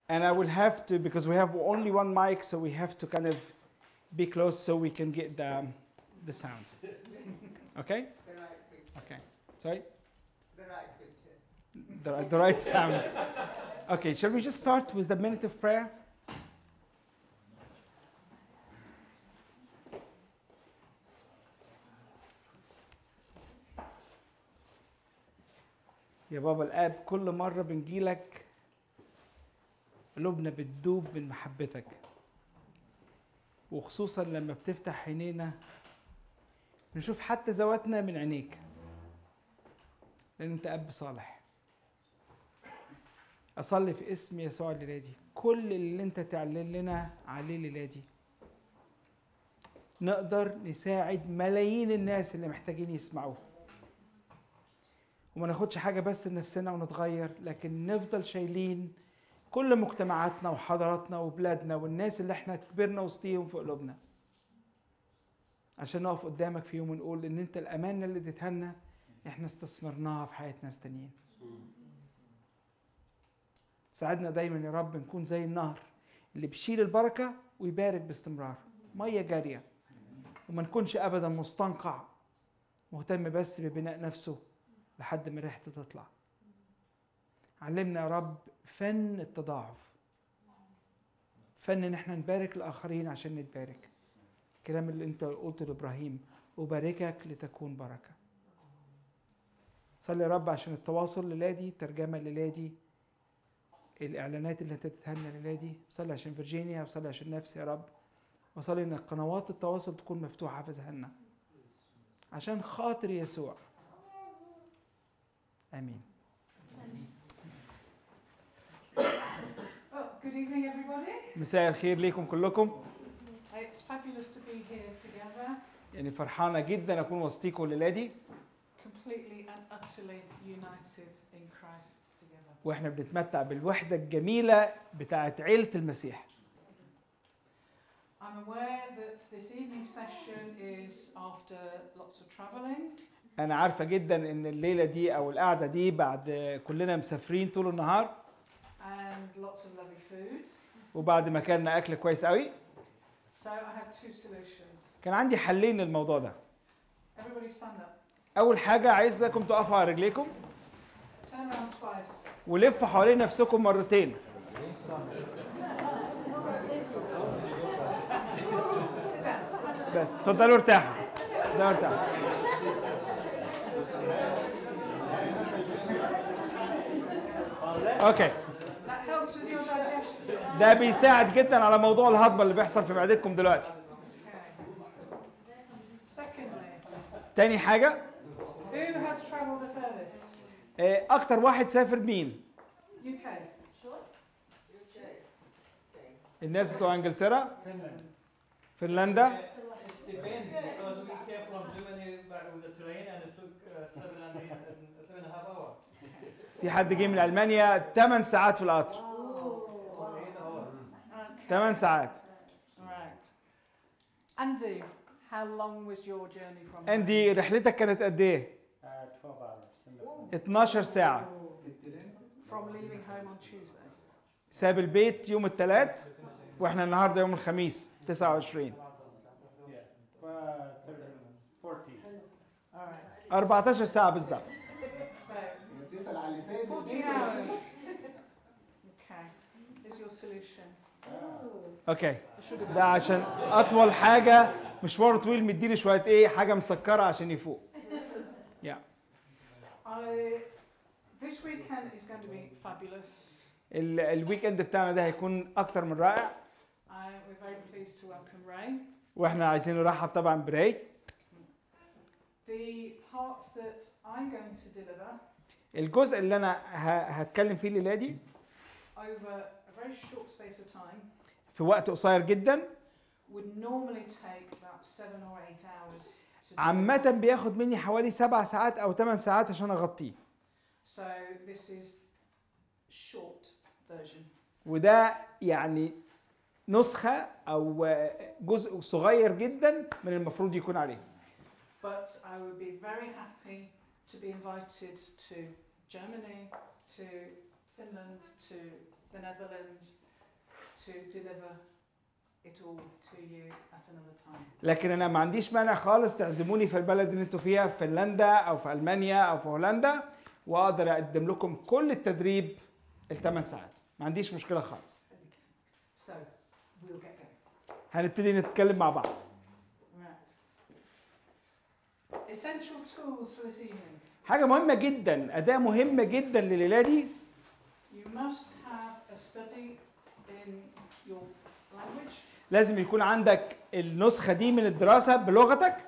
And I will have to, because we have only one mic, so we have to kind of be close so we can get the, the sound. Okay? The right picture. Okay. Sorry? The right picture. The, right- the right sound. Okay, shall we just start with the minute of prayer? يا بابا الآب كل مرة بنجيلك قلوبنا بتدوب من محبتك وخصوصا لما بتفتح عينينا نشوف حتى ذواتنا من عينيك لأن أنت أب صالح أصلي في اسم يسوع الليلة دي كل اللي أنت تعلن لنا عليه الليلة دي نقدر نساعد ملايين الناس اللي محتاجين يسمعوه وما ناخدش حاجة بس لنفسنا ونتغير لكن نفضل شايلين كل مجتمعاتنا وحضاراتنا وبلادنا والناس اللي احنا كبرنا وسطيهم في قلوبنا عشان نقف قدامك في يوم ونقول ان انت الامانه اللي اديتها لنا احنا استثمرناها في حياه ناس تانيين ساعدنا دايما يا رب نكون زي النهر اللي بيشيل البركه ويبارك باستمرار ميه جاريه وما نكونش ابدا مستنقع مهتم بس ببناء نفسه لحد ما ريحته تطلع علمنا يا رب فن التضاعف فن ان احنا نبارك الاخرين عشان نتبارك الكلام اللي انت قلته لابراهيم أباركك لتكون بركة صلي يا رب عشان التواصل للادي ترجمة للادي الإعلانات اللي هتتهنى للادي صلي عشان فيرجينيا وصلي عشان نفسي يا رب وصلي إن قنوات التواصل تكون مفتوحة في ذهننا عشان خاطر يسوع آمين Oh, good evening, everybody. مساء الخير ليكم كلكم It's fabulous to be here together, يعني فرحانة جدا أكون وسطيكم الليلة دي completely and utterly united in Christ together. واحنا بنتمتع بالوحدة الجميلة بتاعت عيلة المسيح I'm aware that this evening session is after lots of travelling, أنا عارفة جدا إن الليلة دي أو القعدة دي بعد كلنا مسافرين طول النهار and lots of lovely food. وبعد ما كلنا أكل كويس قوي So I have two solutions. كان عندي حلين للموضوع ده Everybody stand up. أول حاجة عايزكم تقفوا على رجليكم Turn around twice. ولفوا حوالين نفسكم مرتين Sit down. بس اتفضلوا ارتاحوا اتفضلوا ارتاحوا اوكي That helps with your digestion. ده بيساعد جدا على موضوع الهضم اللي بيحصل في معدتكم دلوقتي Okay. Secondly, تاني حاجة who has travelled the furthest? آه، أكتر واحد سافر مين؟ UK. الناس بتوع إنجلترا فنلندا It depends because we came from Germany back with the train and it took uh, seven and, eight, and seven and a half hour. في حد جه من ألمانيا 8 ساعات في القطر Or eight hours. Okay. 8 ساعات Right. Andy, how long was your journey from home? أندي رحلتك كانت قد إيه؟ 12 ساعة From leaving home on Tuesday. ساب البيت يوم الثلاث واحنا النهارده يوم الخميس 29 All right. 14 ساعة بالظبط So, بتسأل على اللي سايب 40 البيت hours. Okay. Is your solution? اوكي ده عشان اطول حاجة مشوار طويل مديني شوية ايه حاجة مسكرة عشان يفوق يا I, this weekend is going to be fabulous. ال- الويك اند بتاعنا ده هيكون اكتر من رائع I, we're very pleased to welcome Ray. واحنا عايزين نرحب طبعا براي The parts that I'm going to deliver الجزء اللي انا ه- هتكلم فيه الليلة دي over a very short space of time في وقت قصير جدا would normally take about seven or eight hours. to do عامة this. بياخد مني حوالي سبع ساعات او ثمان ساعات عشان اغطيه So this is short version. وده يعني نسخة أو جزء صغير جدا من المفروض يكون عليه But I would be very happy to be invited to Germany, to Finland to the Netherlands to deliver it all to you at another time. لكن انا ما عنديش مانع خالص تعزموني في البلد اللي انتوا فيها في فنلندا او في المانيا او في هولندا واقدر اقدم لكم كل التدريب الثمان ساعات ما عنديش مشكله خالص So we'll get going. هنبتدي نتكلم مع بعض Right. Essential tools for this evening. حاجه مهمه جدا اداه مهمه جدا لليله دي You must have a study in your language. لازم يكون عندك النسخه دي من الدراسه بلغتك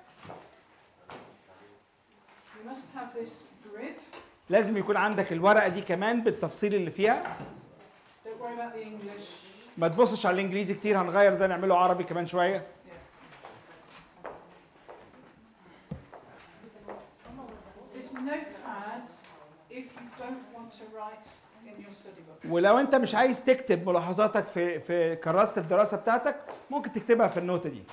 You must have this grid. لازم يكون عندك الورقه دي كمان بالتفصيل اللي فيها Don't worry about the English. ما تبصش على الانجليزي كتير هنغير ده نعمله عربي كمان شويه This notepad, if you don't want to write in your study book. ولو انت مش عايز تكتب ملاحظاتك في في كراسه الدراسه بتاعتك ممكن تكتبها في النوتة دي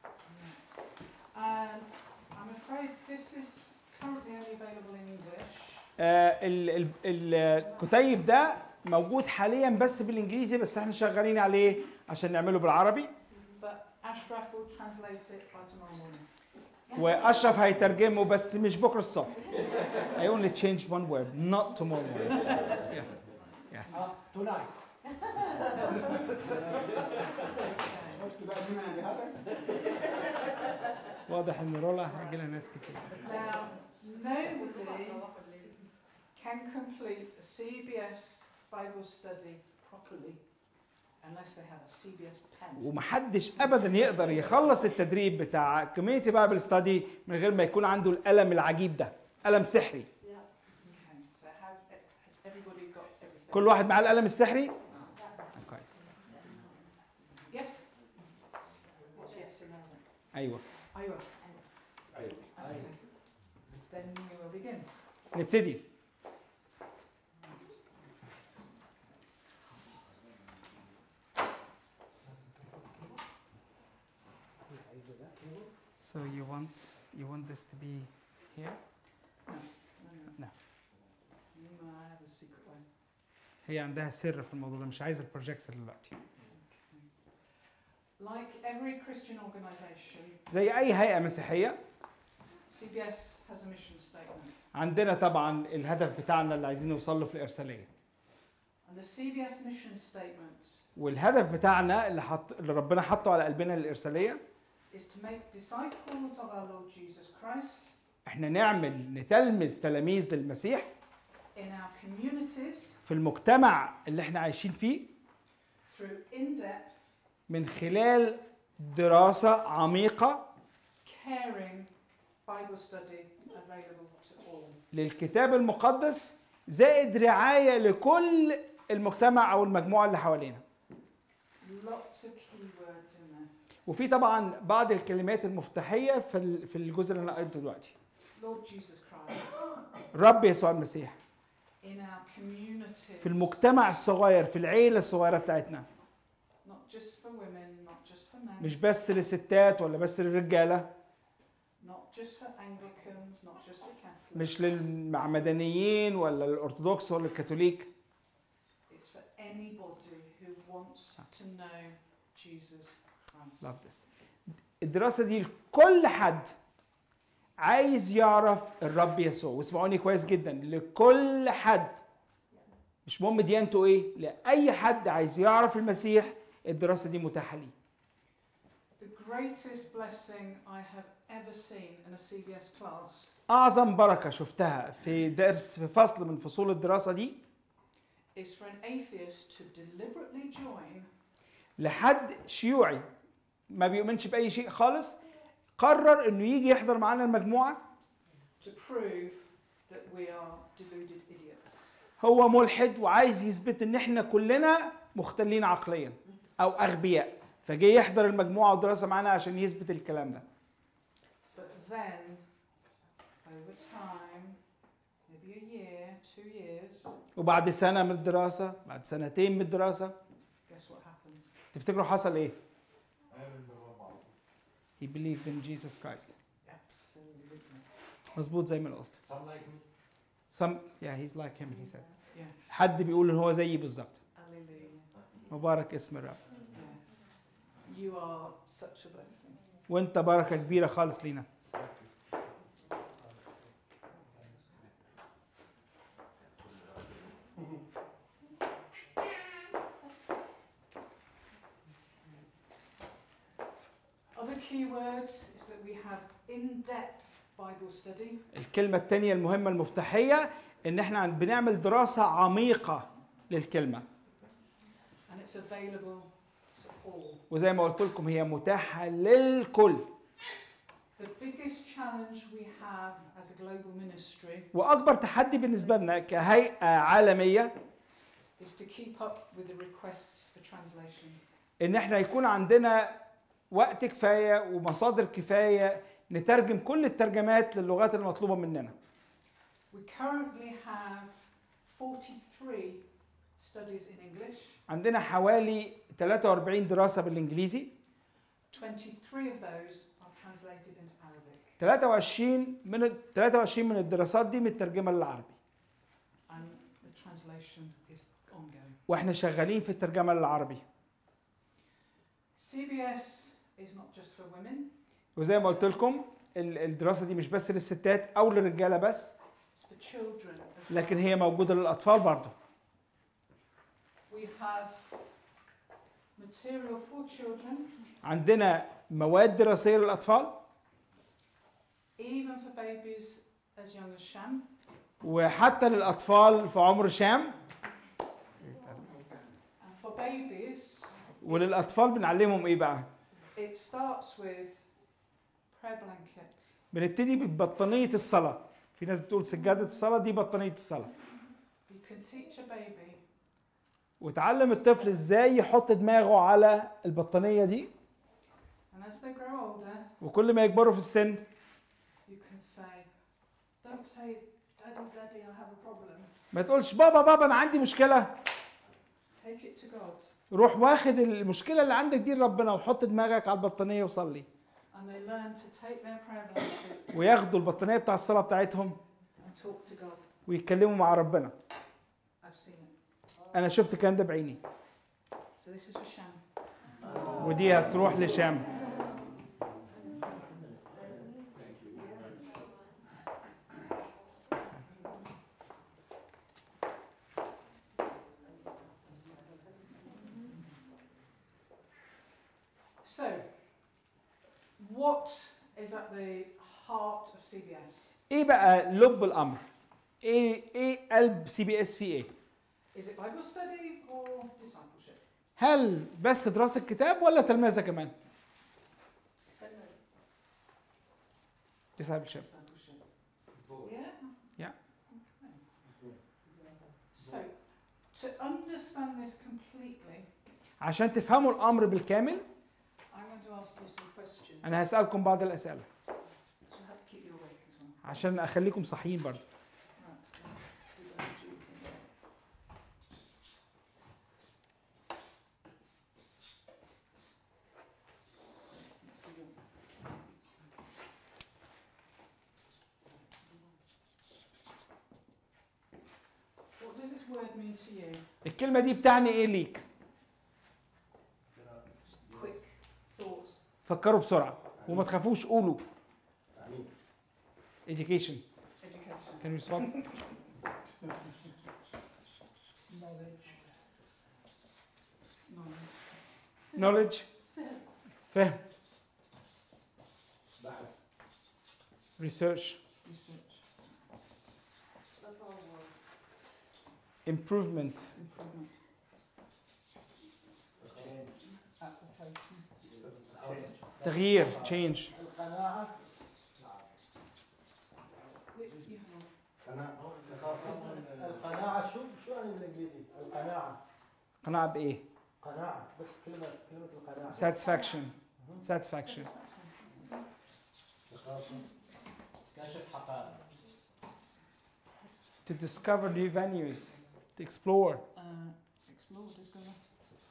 And I'm afraid this is currently only available in English. آه ال- ال- ال- الكتيب ده موجود حاليا بس بالانجليزي بس احنا شغالين عليه عشان نعمله بالعربي But Ashraf will translate it by tomorrow morning. واشرف هيترجمه بس مش بكره الصبح I only changed one word not tomorrow morning yes yes Uh, tonight. شفت بقى مين اللي هذا؟ واضح ان رولا هيجي لها ناس كتير Now, nobody can complete a CBS Bible study properly unless they have a CBS pen. ومحدش ابدا يقدر يخلص التدريب بتاع كوميونتي بايبل ستادي من غير ما يكون عنده القلم العجيب ده قلم سحري Okay, so have, has everybody got everything? كل واحد معاه القلم السحري كويس Yes? What's yes and no? ايوه أيوة. Okay. Then we will begin. نبتدي So you want you want this to be here? No, no, No. no. You I have a secret one. هي عندها سر في الموضوع ده مش عايزه البروجيكتور دلوقتي Like every Christian organization, زي اي هيئه مسيحيه CBS has a mission statement. عندنا طبعا الهدف بتاعنا اللي عايزين نوصل له في الارساليه And the CBS mission statement والهدف بتاعنا اللي حط اللي ربنا حطه على قلبنا للارساليه is to make disciples of our Lord Jesus Christ احنا نعمل نتلمذ تلاميذ للمسيح in our communities في المجتمع اللي احنا عايشين فيه through in-depth, من خلال دراسه عميقه caring Bible study available to all. للكتاب المقدس زائد رعايه لكل المجتمع او المجموعه اللي حوالينا Lots of key words in there. وفي طبعا بعض الكلمات المفتاحيه في ال- في الجزء اللي انا قلته دلوقتي Lord Jesus Christ رب يسوع المسيح in our communities. في المجتمع الصغير في العيله الصغيره بتاعتنا Not just for women, not just for men, مش بس للستات ولا بس للرجاله not just for Anglicans, not just for Catholics. مش للمعمدانيين ولا للارثوذكس ولا الكاثوليك It's for anybody who wants to know Jesus Christ. Love this. الدراسه دي لكل حد عايز يعرف الرب يسوع واسمعوني كويس جدا لكل حد مش مهم ديانته ايه لاي حد عايز يعرف المسيح الدراسه دي متاحه ليه The greatest blessing I have ever seen in a CBS class اعظم بركه شفتها في درس في فصل من فصول الدراسه دي is for an atheist to deliberately join لحد شيوعي ما بيؤمنش باي شيء خالص قرر انه يجي يحضر معانا المجموعه to prove that we are deluded idiots. هو ملحد وعايز يثبت ان احنا كلنا مختلين عقليا او اغبياء فجه يحضر المجموعه والدراسه معانا عشان يثبت الكلام ده But then, over time, maybe a year, two years, وبعد سنه من الدراسه بعد سنتين من الدراسه guess what happens? تفتكروا حصل ايه He believed in Jesus Christ Absolutely. مظبوط زي ما أنا قلت Some like me. Some yeah he's like him he said Yes. حد بيقول ان هو زيي بالظبط Hallelujah. مبارك اسم الرب Yes. You are such a blessing. وانت بركه كبيره خالص لينا Other key words is that we have in-depth Bible study. الكلمه الثانيه المهمه المفتاحيه ان احنا عن- بنعمل دراسه عميقه للكلمه and it's available to all. وزي ما قلت لكم هي متاحه للكل The biggest challenge we have as a global ministry واكبر تحدي بالنسبه لنا كهيئه عالميه is to keep up with the requests for translations. ان احنا يكون عندنا وقت كفايه ومصادر كفايه نترجم كل الترجمات للغات المطلوبه مننا We currently have 43 studies in English, عندنا حوالي 43 دراسه بالانجليزي 23 of those are translated into Arabic, 23 من ال- 23 من الدراسات دي مترجمه للعربي and the translation is ongoing. واحنا شغالين في الترجمه للعربي CBS is not just for women, وزي ما قلت لكم ال- الدراسه دي مش بس للستات او للرجاله بس it's for children. as لكن well. هي موجوده للاطفال برضه We have material for children, عندنا مواد دراسيه للاطفال even for babies as young as Sham. وحتى للاطفال في عمر شام And for babies, وللاطفال بنعلمهم ايه بقى it starts with prayer blankets. بنبتدي ببطانيه الصلاه في ناس بتقول سجاده الصلاه دي بطانيه الصلاه You can teach a baby وتعلم الطفل ازاي يحط دماغه على البطانيه دي And as they grow older, وكل ما يكبروا في السن you can say, don't say, Daddy, Daddy, I have a problem. ما تقولش بابا بابا انا عندي مشكله Take it to God. روح واخد المشكله اللي عندك دي لربنا وحط دماغك على البطانيه وصلي And they learn to take their prayer blanket وياخدوا البطانيه بتاع الصلاه بتاعتهم and talk to God. ويتكلموا مع ربنا I've seen it. انا شفت الكلام ده بعيني So this is for Sham. ودي هتروح لشام So, what is at the heart of CBS? ايه بقى لب الامر ايه ايه قلب سي بي اس فيه ايه Is it Bible study or discipleship? هل بس دراسه كتاب ولا تلمذه كمان discipleship Discipleship. Yeah? Yeah. Okay. So, to understand this completely, عشان تفهموا الامر بالكامل I'm going to ask you some questions انا هسالكم بعض الاسئله to help keep you awake as well. عشان اخليكم صحيين برضه Right. Do that, do you think? What does this word mean to you? الكلمه دي بتعني ايه ليك Just quick thoughts. فكروا بسرعه وما تخافوش قولوا آمين. education Education. can you respond Knowledge. Knowledge. knowledge فهم بحث research Research. improvement Improvement. Application. تغيير change القناعة Which you have. قناعة ثقافة القناعة شو شو يعني بالانجليزي؟ القناعة قناعه بايه قناعة بس كلمة كلمة القناعة satisfaction satisfaction ثقافة كشف حقائق to discover new venues to explore Uh, explore what is going on.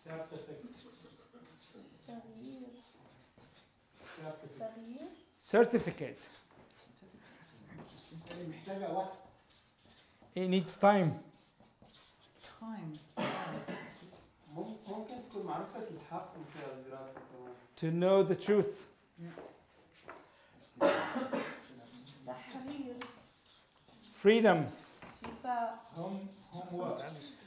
certificate اللي محتاجة وقت it needs time time. مم- ممكن تكون معرفة الحق في الدراسة كمان To know the truth. تحرير Freedom. شفاء هم هم ورك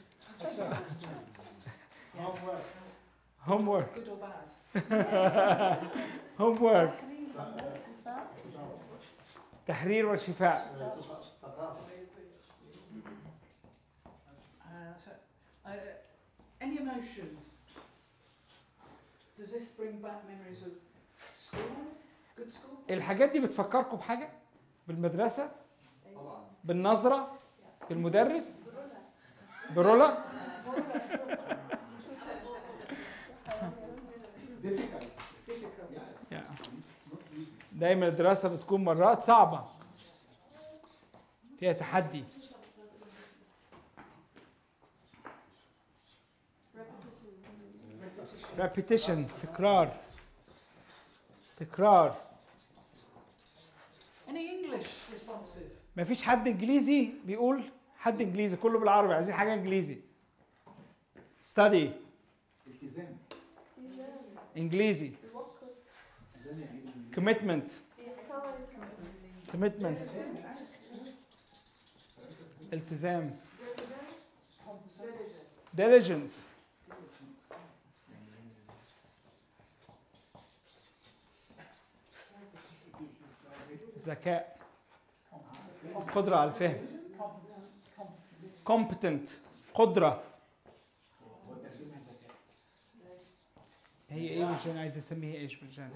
هم ورك Homework. Good or bad? Homework. تحرير شفاء تحرير وشفاء. ثقافة Uh, so, uh, any emotions? Does this bring back memories of school? Good school? الحاجات دي بتفكركم بحاجة؟ بالمدرسة؟ طبعا بالنظرة؟ بالمدرس؟ برولا؟ difficult Difficult. يعني دايما الدراسة بتكون مرات صعبة فيها تحدي repetition تكرار تكرار Any English responses? ما فيش حد انجليزي بيقول حد انجليزي كله بالعربي عايزين حاجة انجليزي study التزام انجليزي commitment commitment التزام diligence ذكاء قدرة على الفهم competent قدرة هي ايه بالجان عايز اسميها ايش بالجان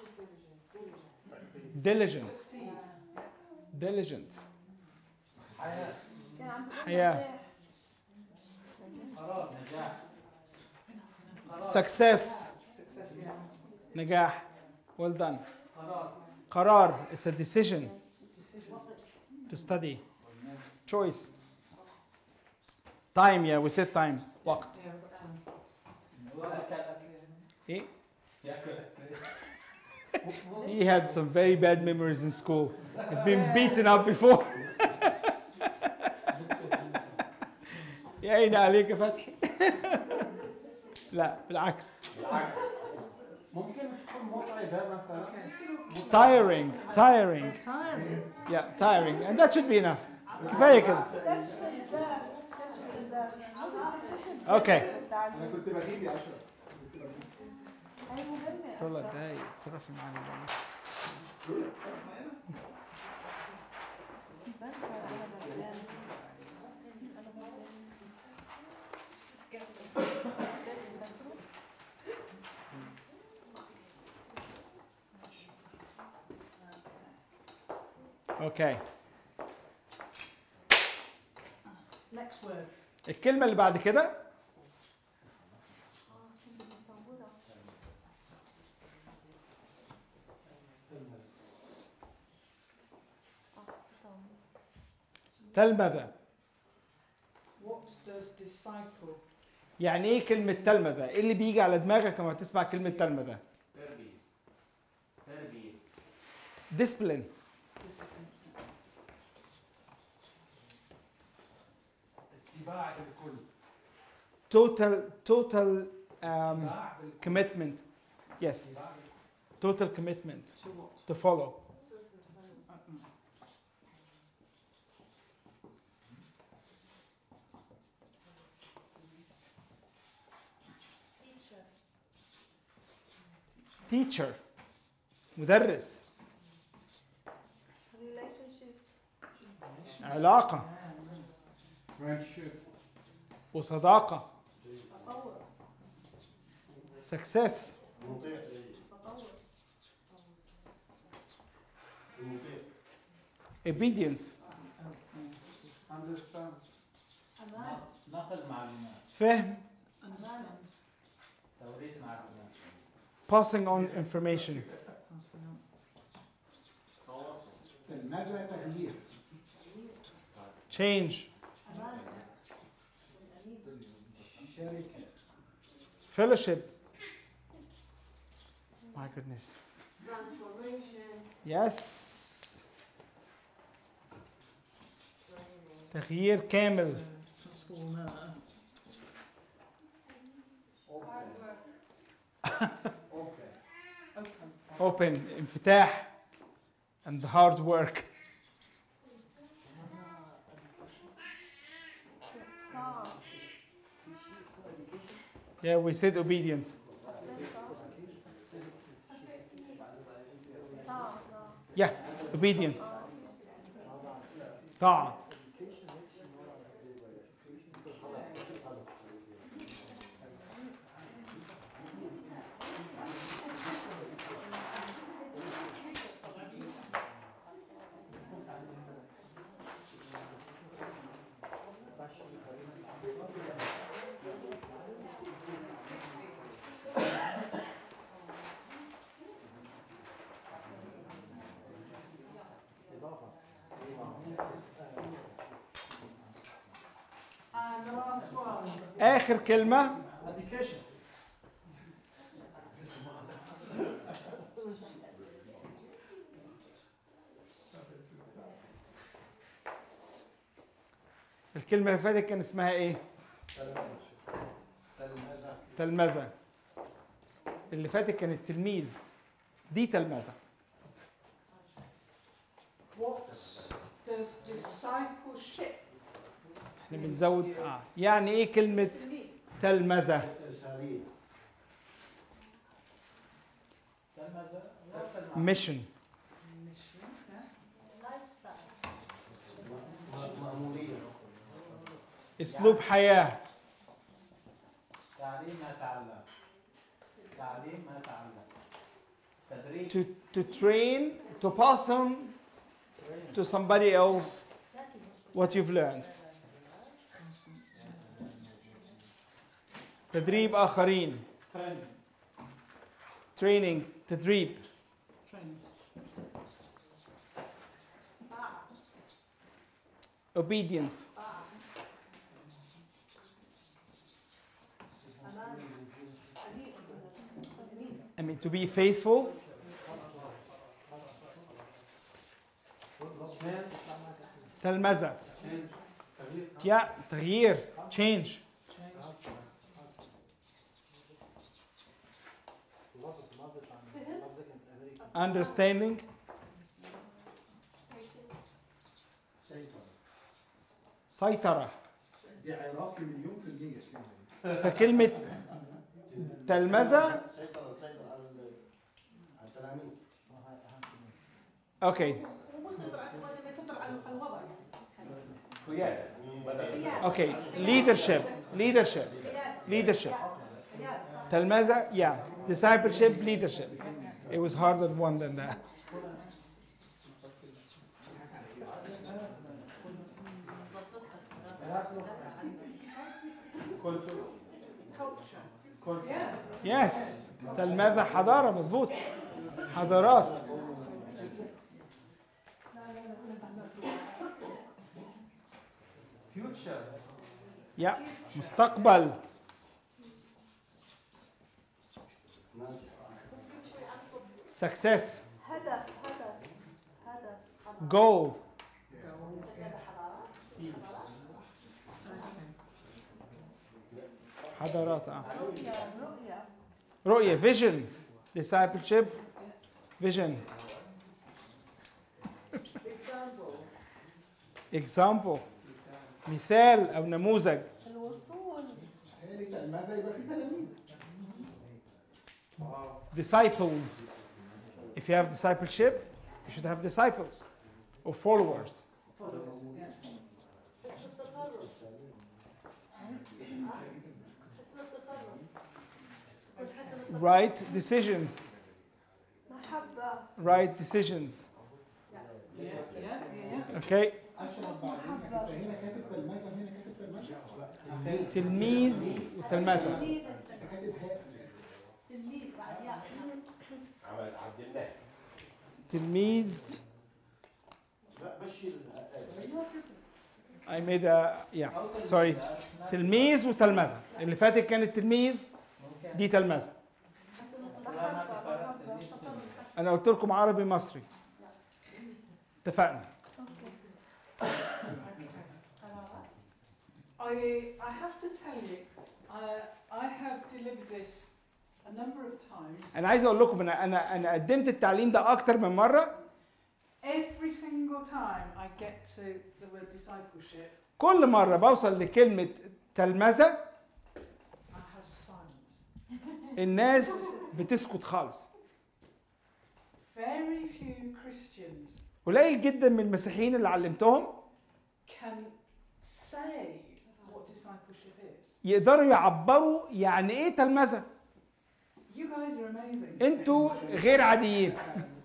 diligent diligent كان عم حياة. قرار نجاح success Success, yeah. نجاح well done قرار قرار it's a decision to study choice time yeah we said time وقت Yeah, I've got time. ايه ياكل he had some very bad memories in school he's been beaten up before يا عيني عليك يا فتحي لا بالعكس بالعكس ممكن تكون متعبة مثلا Okay. tiring tiring Tiring. yeah tiring and that should be enough كفايه كده كشف الذات كشف الذات اوكي انا كنت بجيب يا اشرف كنت بجيب هي مهمة والله أشرف. ده يتصرف معانا ده. لولا اتصرف معانا بدخل على مكان. على مكان. اوكي Next word. الكلمه اللي بعد كده مصورة. آه، طبعاً. تلمذه What does disciple? يعني ايه كلمه تلمذه ايه اللي بيجي على دماغك لما تسمع كلمه تلمذه تربية تربية discipline Discipline. اتباع الكل total total um, اتباع بالكل. commitment yes اتباع total commitment To what? to follow Uh-uh. teacher مدرس relationship علاقه friendship وصداقه تطور success مطيع تطور المطيع obedience understand نقل معلومات فهم Understand. توريث معلومات passing on information Passing on. ماذا تغيير change شركة fellowship my goodness yes تغيير كامل Transformer. اوكي Open. open انفتاح and hard work طاعة yeah we said obedience طاعة yeah obedience طاعة And the last one. آخر كلمة اديوكيشن الكلمة اللي فاتت كان اسمها ايه؟ تلمذة تلمذة اللي فاتت كانت تلميذ دي تلمذة What does discipleship احنا بنزود اه يعني ايه كلمة تلمذة؟ ارساليه تلمذة بس المعنى. ميشن mission? Yeah. لايف ستايل مأمورية اسلوب حياة تعليم ما تعلم تعليم ما تعلم تدريب to, to train to pass on to somebody else what you've learned تدريب آخرين training تدريب Training. obedience I mean to be faithful تلمذة yeah تغيير change understanding سيطرة دي عراقي مليون في المية كلمة فكلمة تلمذة سيطر سيطر على ال- على التلاميذ اوكي مو يسيطر على الوضع يسيطر على الوضع قيادة اوكي leadership leadership leadership تلمذة yeah discipleship leadership it was harder one than that Culture. Yeah. yes تلمذة حضارة مظبوط حضارات future yeah مستقبل success هدف هدف هدف goal حضارات اه رؤية رؤية رؤية vision discipleship vision example مثال أو نموذج الوصول هي تلمذة يبقى في تلاميذ disciples if you have discipleship you should have disciples or followers Followers. Yeah. حسن التصرف حسن التصرف حسن التصرف right decisions محبة right decisions Yeah. Yeah. Yeah. okay اشرف بعد اذنك انت هنا كاتب تلمذة هنا كاتب تلمذة تلميذ وتلمذة تلميذ انت كاتب هاء تلميذ بعد يا عمل عبد الله تلميذ لا مشي I made a yeah أو تلمذة. sorry تلميذ وتلمذة اللي فاتت كانت تلميذ ممكن دي تلمذة حسن لا ما المحبة تفرق محبة تلميذ. تصرف أنا قلت لكم عربي مصري اتفقنا I, I have to tell you, I, I have delivered this a number of times. انا عايز اقول لكم انا انا انا قدمت التعليم ده اكتر من مره Every single time I get to the word discipleship, كل مره بوصل لكلمه تلمذه I have silence. الناس بتسكت خالص Very few Christians قليل جدا من المسيحيين اللي علمتهم can say what discipleship is. يقدروا يعبروا يعني ايه تلمذه You guys are amazing. انتوا غير عاديين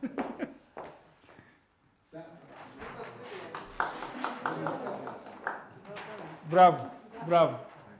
برافو برافو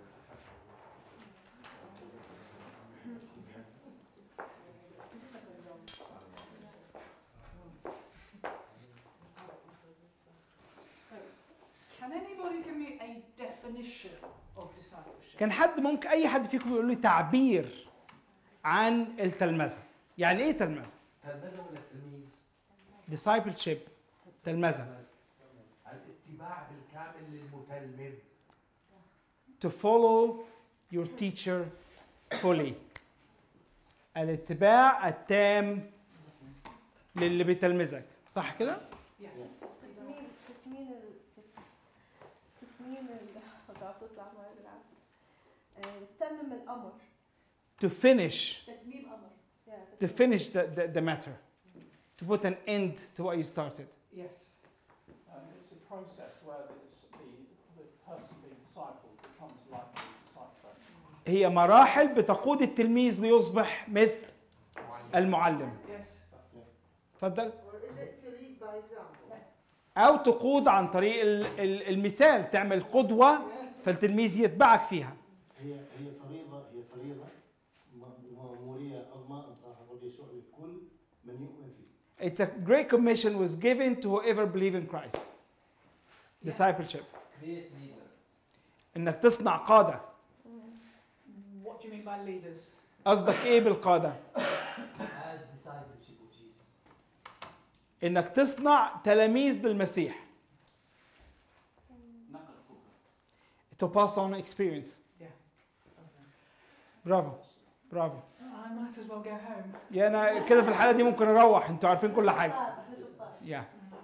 So, can anybody give me a definition of discipleship? كان حد ممكن اي حد فيكم يقول لي تعبير عن التلمذه يعني ايه تلمذه تلمذة ولا التلميذ؟ discipleship تلمذه الاتباع بالكامل للمتلمذ to follow your teacher fully الاتباع التام للي بيتلمذك صح كده Yes. تتميم تتميم ال تتميم ال خلاص تطلع ما بالعافية آه، تتمم الأمر to finish تتميم أمر يا to تتميم. finish the, the, the matter to put an end to what you started Yes. Um, it's a process where this, the, the person being discipled becomes like the discipler. هي مراحل بتقود التلميذ ليصبح مثل المعلم Yes. اتفضل Or is it to lead by example? او تقود عن طريق ال- ال- المثال تعمل قدوه فالتلميذ يتبعك فيها هي هي فريضة هي فريضة م- مأمورية الله أن تعبد يسوع لكل من يؤمن فيه. It's a great commission was given to whoever believe in Christ discipleship create leaders انك تصنع قاده What do you mean by leaders? قصدك ايه بالقاده as discipleship of Jesus انك تصنع تلاميذ للمسيح نقل الخبرة. to pass on experience برافو برافو I might as well go home. يا انا كده في الحاله دي ممكن اروح انتوا عارفين كل حاجه طالب، حزب طالب. يا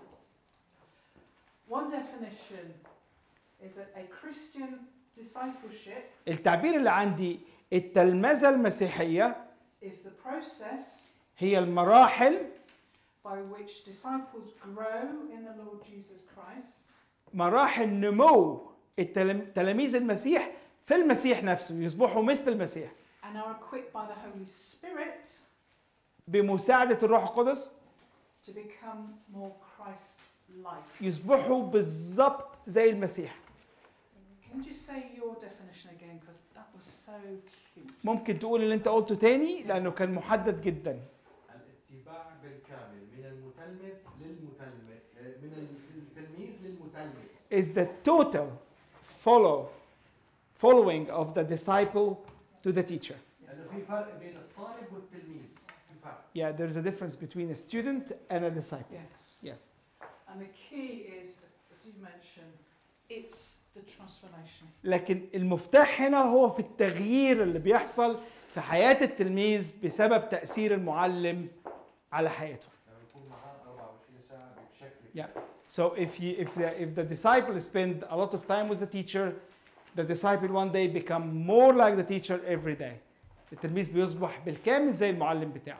One definition is that a Christian discipleship التعبير اللي عندي التلمذه المسيحيه is the process هي المراحل by which disciples grow in the Lord Jesus Christ مراحل نمو التلم- تلاميذ المسيح في المسيح نفسه يصبحوا مثل المسيح and are equipped by the Holy Spirit بمساعده الروح القدس to become more Christ-like. يصبحوا بالظبط زي المسيح Can you just say your definition again? Because that was so cute. ممكن تقول اللي انت قلته تاني لانه كان محدد جدا الاتباع بالكامل من المتلمذ للمتلمذ من التلميذ للمتلمذ is the total follow following of the disciple to the teacher لانه في فرق بين الطالب والتلميذ في فرق yeah there's a difference between a student and a disciple Yes. yes And the key is, as you mentioned, it's the transformation. لكن المفتاح هنا هو في التغيير اللي بيحصل في حياة التلميذ بسبب تأثير المعلم على حياته. لما يكون معاه 24 ساعه بتشكل Yeah. So if you if the if the disciple spend a lot of time with the teacher, the disciple one day become more like the teacher every day. التلميذ بيصبح بالكامل زي المعلم بتاعه.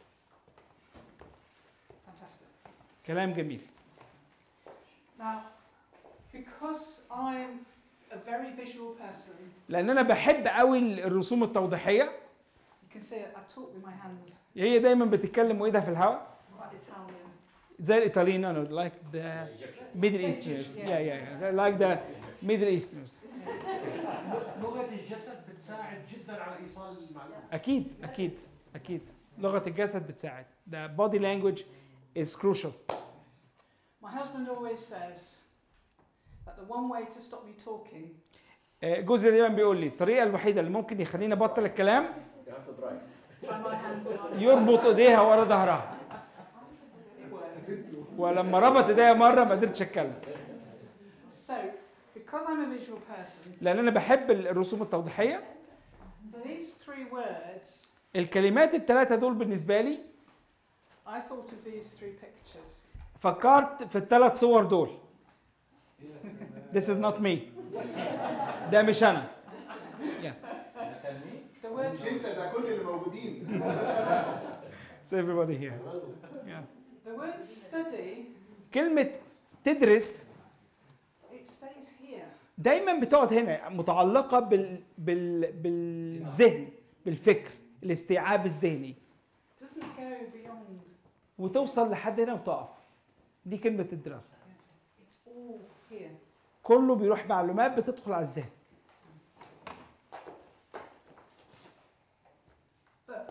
Fantastic. كلام جميل. Now, because I'm a very visual person, لأن أنا بحب قوي الرسوم التوضيحية. you can see it, I talk with my hands, هي دايما بتتكلم وإيدها في الهواء quite Italian. زي الإيطاليين أنا like the Middle Easterners. Yeah, yeah, yeah. like the Middle Easterners. لغه الجسد بتساعد جدا على ايصال المعلومه أكيد أكيد أكيد لغة الجسد بتساعد. The body language is crucial. My husband always says that the one way to stop me talking آه، جوزي دايما بيقول لي الطريقة الوحيدة اللي ممكن يخليني أبطل الكلام You have to drive. tie my hands behind يربط إيديها ورا ظهرها. it works. ولما ربط إيديها مرة ما قدرتش أتكلم. So, because I'm a visual person, لأن أنا بحب الرسوم التوضيحية. these three words الكلمات الثلاثه دول بالنسبه لي I thought of these three pictures. فكرت في الثلاث صور دول This is not me ده مش انا The word, مش انت ده كل اللي موجودين It's everybody here yeah. the word study, كلمة تدرس it stays here. دايما بتقعد هنا متعلقة بال... بال... بالذهن بالفكر الاستيعاب الذهني It doesn't go beyond. وتوصل لحد هنا وتقف دي كلمة الدراسة It's all here. كله بيروح معلومات بتدخل على الذهن But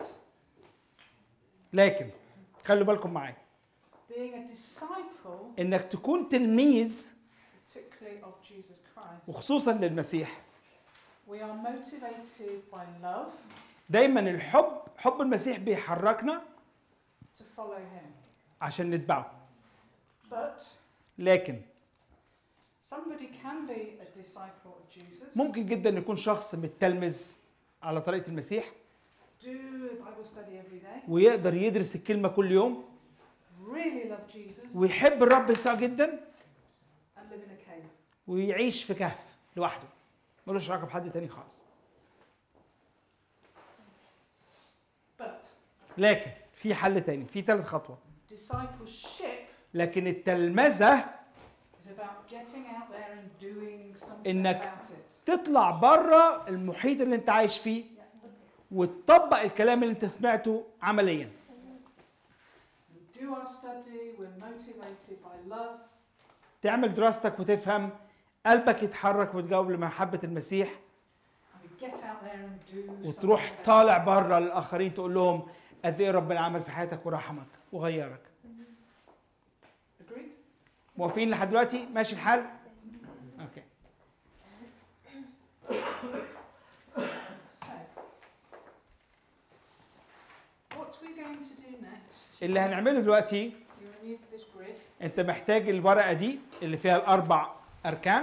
لكن خلوا بالكم معايا being a disciple, انك تكون تلميذ particularly of Jesus Christ, وخصوصا للمسيح we are motivated by love دايما الحب حب المسيح بيحركنا to follow him. عشان نتبعه But لكن somebody can be a disciple of Jesus, ممكن جدا يكون شخص متلمذ على طريقة المسيح do a Bible study every day, ويقدر يدرس الكلمة كل يوم really love Jesus, ويحب الرب يسوع جدا and live in a cave. ويعيش في كهف لوحده ملوش علاقة بحد تاني خالص But لكن في حل تاني في ثالث خطوة discipleship لكن التلمذة is about getting out there and doing something إنك about it. تطلع بره المحيط اللي انت عايش فيه وتطبق الكلام اللي انت سمعته عمليا We do our study, we're motivated by love, تعمل دراستك وتفهم قلبك يتحرك وتجاوب لمحبة المسيح and we get out there and do وتروح something about طالع it. بره للآخرين تقول لهم قد ايه ربنا عمل في حياتك ورحمك وغيرك Agreed? موافقين لحد دلوقتي ماشي الحال اوكي So, what we're going to do next, اللي هنعمله دلوقتي you're going to need this grid. انت محتاج الورقه دي اللي فيها الاربع اركان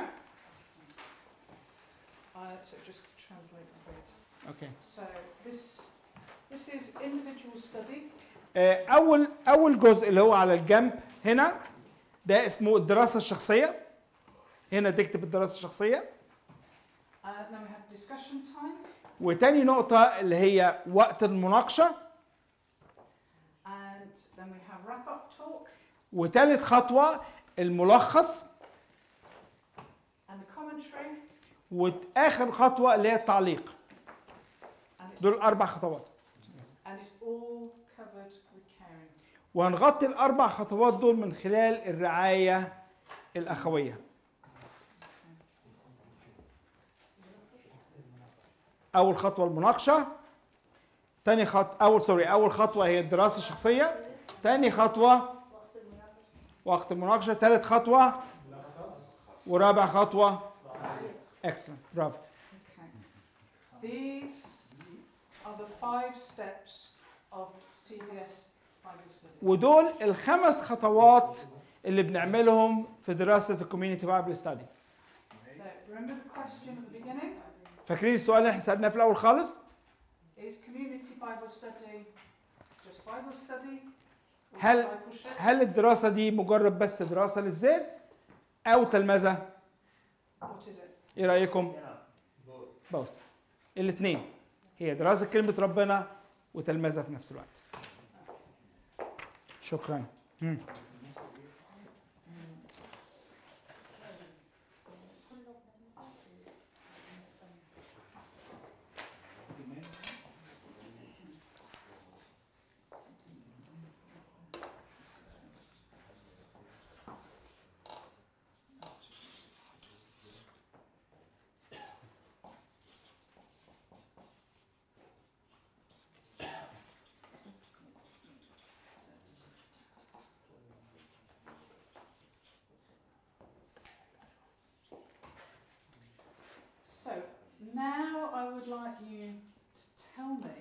Uh, so just translate the grid. اوكي So this this is individual study. آه، اول اول جزء اللي هو على الجنب هنا ده اسمه الدراسه الشخصيه هنا تكتب الدراسه الشخصيه Uh, then we have discussion time, وتاني نقطه اللي هي وقت المناقشه and then we have wrap-up talk وتالت خطوه الملخص and the commentary, واخر خطوه اللي هي التعليق and it's, دول اربع خطوات and it's all covered with caring. وهنغطي الاربع خطوات دول من خلال الرعايه الاخويه اول خطوه المناقشه تاني خط اول سوري اول خطوه هي الدراسه الشخصيه تاني خطوه وقت المناقشه ثالث خطوه ورابع خطوه اكسلنت برافو Okay. These are the five steps of CBS Bible study. ودول الخمس خطوات اللي بنعملهم في دراسه الكوميونتي بايبل ستادي So remember the question at the beginning? فاكرين السؤال اللي احنا سالناه في الاول خالص Is community Bible study just Bible study? Or هل- discipleship? هل الدراسة دي مجرد بس دراسة للذهن أو تلمذة؟ What is it? إيه رأيكم؟ بوث الاثنين هي دراسة كلمة ربنا وتلمذة في نفس الوقت. شكرا. مم. So now I would like you to tell me,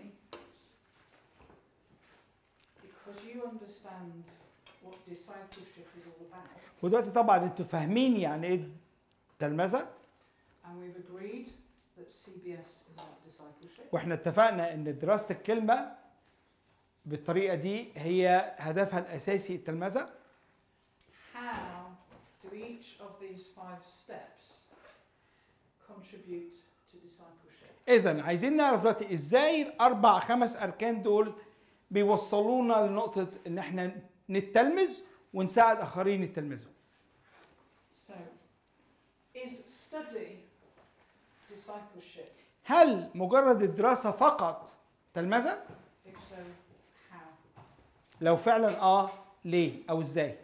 because you understand what discipleship is all about, ودلوقتي طبعا انتوا فاهمين يعني ايه تلمذة and we've agreed that that CBS is about discipleship. واحنا اتفقنا ان دراسه الكلمه بالطريقه دي هي هدفها الاساسي التلمذه How do each of these five steps contribute to discipleship? اذا عايزين نعرف دلوقتي ازاي الاربع خمس اركان دول بيوصلونا لنقطه ان احنا نتلمذ ونساعد اخرين يتلمذوا So, is study discipleship? هل مجرد الدراسه فقط تلمذه If so, how? لو فعلا اه ليه او ازاي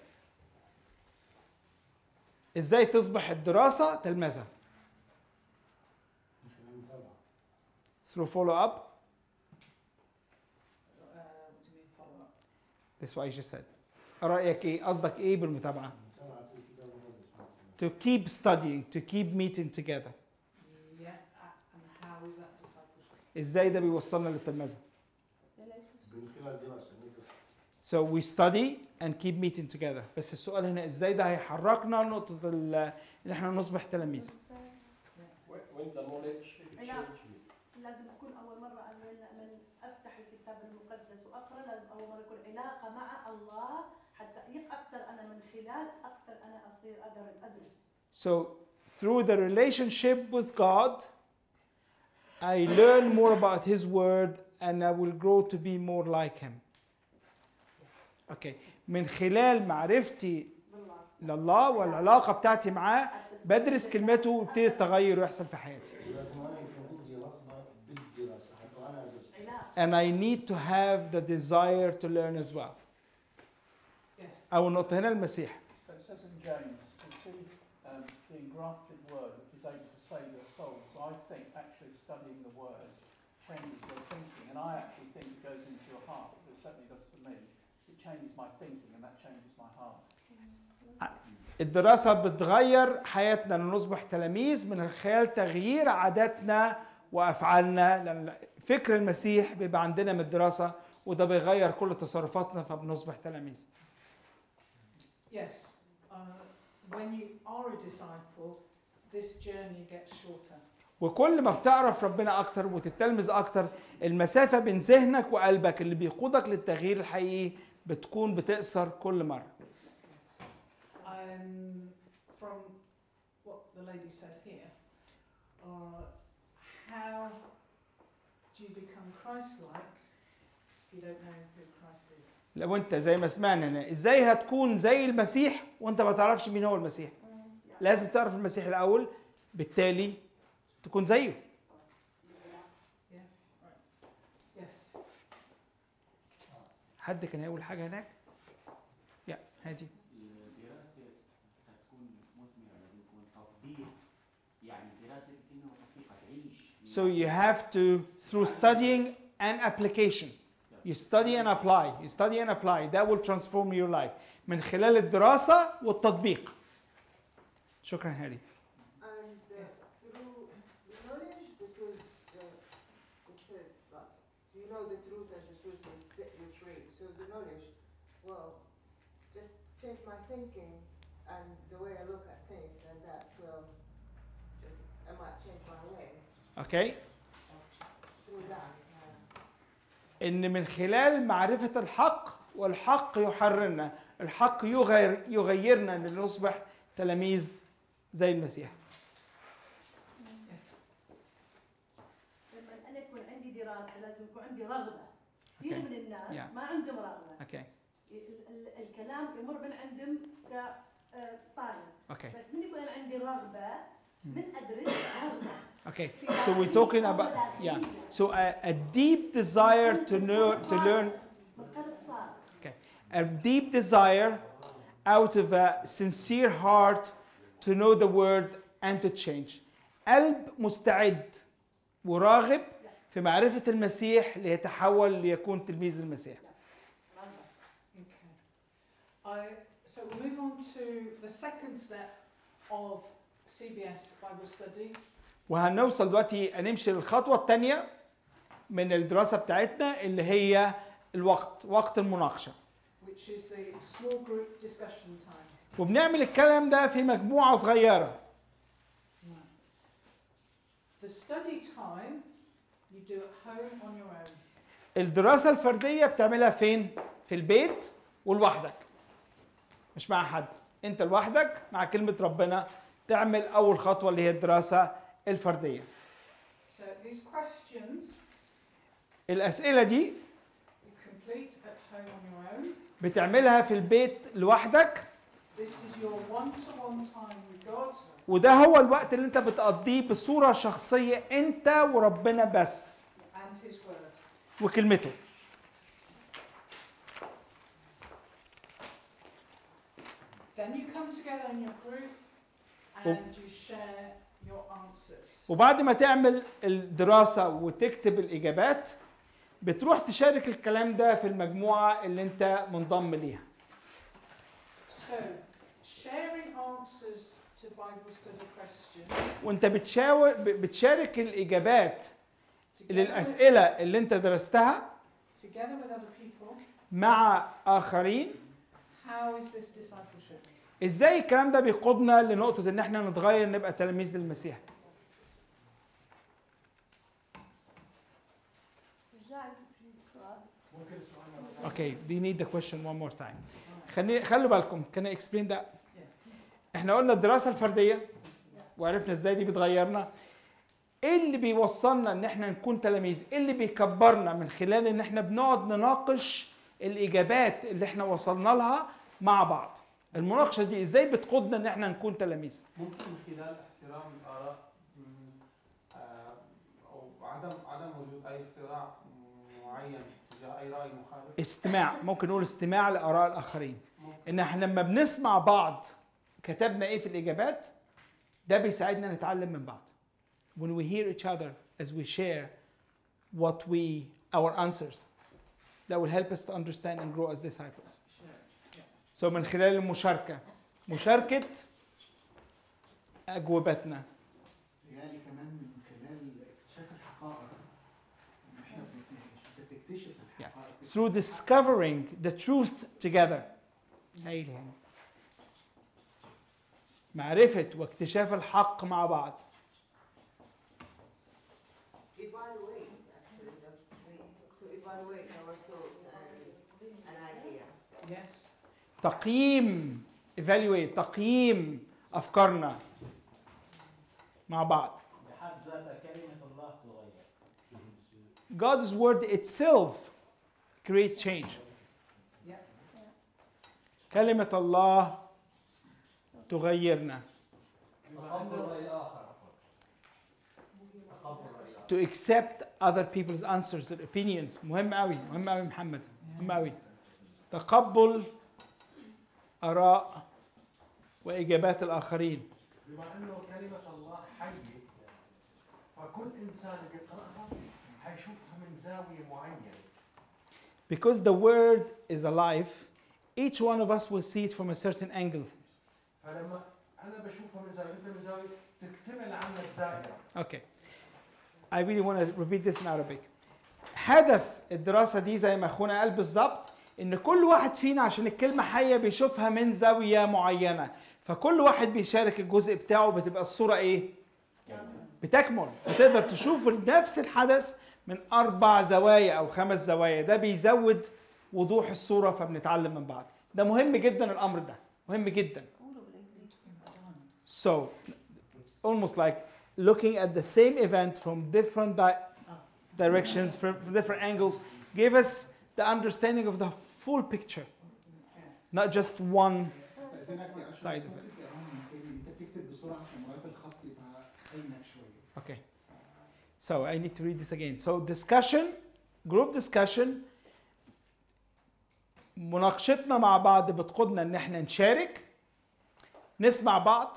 ازاي تصبح الدراسه تلمذه من خلال المتابعة. through follow up Uh, what do you mean follow up? That's what I just said. رأيك ايه؟ قصدك ايه بالمتابعة؟ متابعة الكتاب المقدس. To keep studying, to keep meeting together. Yeah, uh, and how is that discipleship? ازاي ده بيوصلنا للتلمذة؟ من خلال دراسة ممكن So we study and keep meeting together. بس السؤال هنا ازاي ده هيحركنا لنقطة ال- ان احنا نصبح تلاميذ. When the knowledge لا. change me. لازم تكون اول مره انا من من افتح الكتاب المقدس واقرا لازم اول مره يكون علاقه مع الله حتى اقدر انا من خلال اقدر انا اصير اقدر ادرس So through the relationship with God, I learn more about His Word and I will grow to be more like Him. Okay. من خلال معرفتي بالله لله والعلاقة بتاعتي معاه بدرس كلمته ويبتدي التغير يحصل في حياتي. لازم انا يكون عندي رغبة بالدراسة حتى انا ادرس. علاقه And I need to have the desire to learn as well. Yes. أو النقطة هنا المسيح. So it says in James, receive um, the engrafted word that is able to save your soul. So I think actually studying the word changes your thinking. And I actually think it goes into your heart. It certainly does for me. 'Cause It changes my thinking and that changes my heart. الدراسة بتغير حياتنا لنصبح تلاميذ من خلال تغيير عاداتنا وأفعالنا لأن فكر المسيح بيبقى عندنا من الدراسة وده بيغير كل تصرفاتنا فبنصبح تلاميذ. Yes. Uh, when you are a disciple, this journey gets shorter. وكل ما بتعرف ربنا أكتر وتتلمذ أكتر المسافة بين ذهنك وقلبك اللي بيقودك للتغيير الحقيقي بتكون بتقصر كل مرة. Um, from what the lady said here, uh, how do you become Christ-like if you don't know who Christ is? لو انت زي ما سمعنا هنا ازاي هتكون زي المسيح وانت ما تعرفش مين هو المسيح لازم تعرف المسيح الاول بالتالي تكون زيه Yes. حد كان هيقول حاجه هناك يا هادي الدراسة هتكون مثمرة لازم يكون تطبيق يعني دراسة الكلمة وتطبيقها تعيش So you have to through studying and application you study and apply you study and apply that will transform your life من خلال الدراسه والتطبيق شكرا هادي And uh, through knowledge, because uh, it says, like, you know the truth and the truth will set you free. So the knowledge will just change my thinking and the way I look at things, and that will just, I might change my way اوكي through that. Uh, ان من خلال معرفه الحق والحق يحررنا الحق يغير يغيرنا لنصبح تلاميذ زي المسيح Yes. لما انا يكون عندي دراسه لازم يكون عندي رغبه كثير Okay. من الناس Yeah. ما عندهم رغبه اوكي ال- ال- الكلام يمر من عندهم كطالب اوكي بس من يكون عندي رغبه من ادرس رغبه Okay, so we're talking about yeah. So a, a deep desire to know to learn من قلب صادق a deep desire out of a sincere heart to know the word and to change. قلب مستعد وراغب في معرفة المسيح ليتحول ليكون تلميذ المسيح. رغبه Okay. I, so we'll move on to the second step of CBS Bible study, وهنوصل دلوقتي هنمشي للخطوة الثانية من الدراسة بتاعتنا اللي هي الوقت وقت المناقشة. which is the small group discussion time. وبنعمل الكلام ده في مجموعة صغيرة. The study time you do at home on your own. الدراسة الفردية بتعملها فين؟ في البيت ولوحدك مش مع حد انت لوحدك مع كلمة ربنا تعمل أول خطوة اللي هي الدراسة الفردية So these questions الأسئلة دي you complete at home on your own. بتعملها في البيت لوحدك This is your one-to-one time with God وده هو الوقت اللي انت بتقضيه بصورة شخصية انت وربنا بس and His Word. وكلمته Then you come together in your group Oh. and you share your answers. وبعد ما تعمل الدراسة وتكتب الإجابات بتروح تشارك الكلام ده في المجموعة اللي انت منضم ليها So, sharing answers to Bible study questions وانت بتشاور ب- بتشارك الإجابات together, للأسئلة اللي انت درستها together with other people. مع آخرين How is this discipleship? ازاي الكلام ده بيقودنا لنقطة ان احنا نتغير نبقى تلاميذ للمسيح رجعي في السؤال ممكن السؤال اوكي do you need the question one more time خلي خلوا بالكم can I explain that احنا قلنا الدراسة الفردية وعرفنا ازاي دي بتغيرنا ايه اللي بيوصلنا ان احنا نكون تلاميذ ايه اللي بيكبرنا من خلال ان احنا بنقعد نناقش الاجابات اللي احنا وصلنا لها مع بعض المناقشه دي ازاي بتقودنا ان احنا نكون تلاميذ ممكن من خلال احترام الاراء مم، آه، او عدم عدم وجود اي صراع معين تجاه اي راي مخالف استماع ممكن نقول استماع لاراء الاخرين ان احنا لما بنسمع بعض كتبنا ايه في الاجابات ده بيساعدنا نتعلم من بعض when we hear each other as we share what we our answers that will help us to understand and grow as disciples so من خلال المشاركه مشاركه اجوبتنا يعني كمان من خلال اكتشاف الحقائق احنا بنتناقش انت بتكتشف الحقائق through discovering the truth together هايل يعني معرفة واكتشاف الحق مع بعض Evaluate, actually, that's the, so evaluate our thoughts and an idea. Yes. تقييم evaluate تقييم أفكارنا مع بعض بحد ذاتها كلمة الله تغير God's word itself create change Yeah. كلمة الله تغيرنا تقبل رأي الآخر تقبل رأي الآخر to accept other people's answers and opinions مهم قوي مهم قوي محمد مهم قوي تقبل آراء وإجابات الآخرين بما انه كلمه الله حيه فكل انسان بيقراها حيشوفها من زاويه معينه because the word is alive each one of us will see it from a certain angle فلما انا بشوفها من زاويه انت من زاويه تكتمل عنا الدائره okay I really want to repeat this in Arabic هدف الدراسة دي زي ما أخونا قال بالظبط إن كل واحد فينا عشان الكلمة حية بيشوفها من زاوية معينة فكل واحد بيشارك الجزء بتاعه بتبقى الصورة إيه؟ بتكمل فتقدر تشوف نفس الحدث من أربع زوايا أو خمس زوايا ده بيزود وضوح الصورة فبنتعلم من بعض ده مهم جدا الأمر ده مهم جدا قولوا بالانجليزي So, almost like looking at the same event from different di- directions, from, from different angles, gave us the understanding of the full picture, not just one. استاذنك يا اشرف Side of ممكن تقراهم من تاني انت بتكتب بسرعه عشان مرات الخط يبقى خاينك شويه Okay. So I need to read this again. So discussion, group discussion. مناقشتنا مع بعض بتقودنا ان احنا نشارك نسمع بعض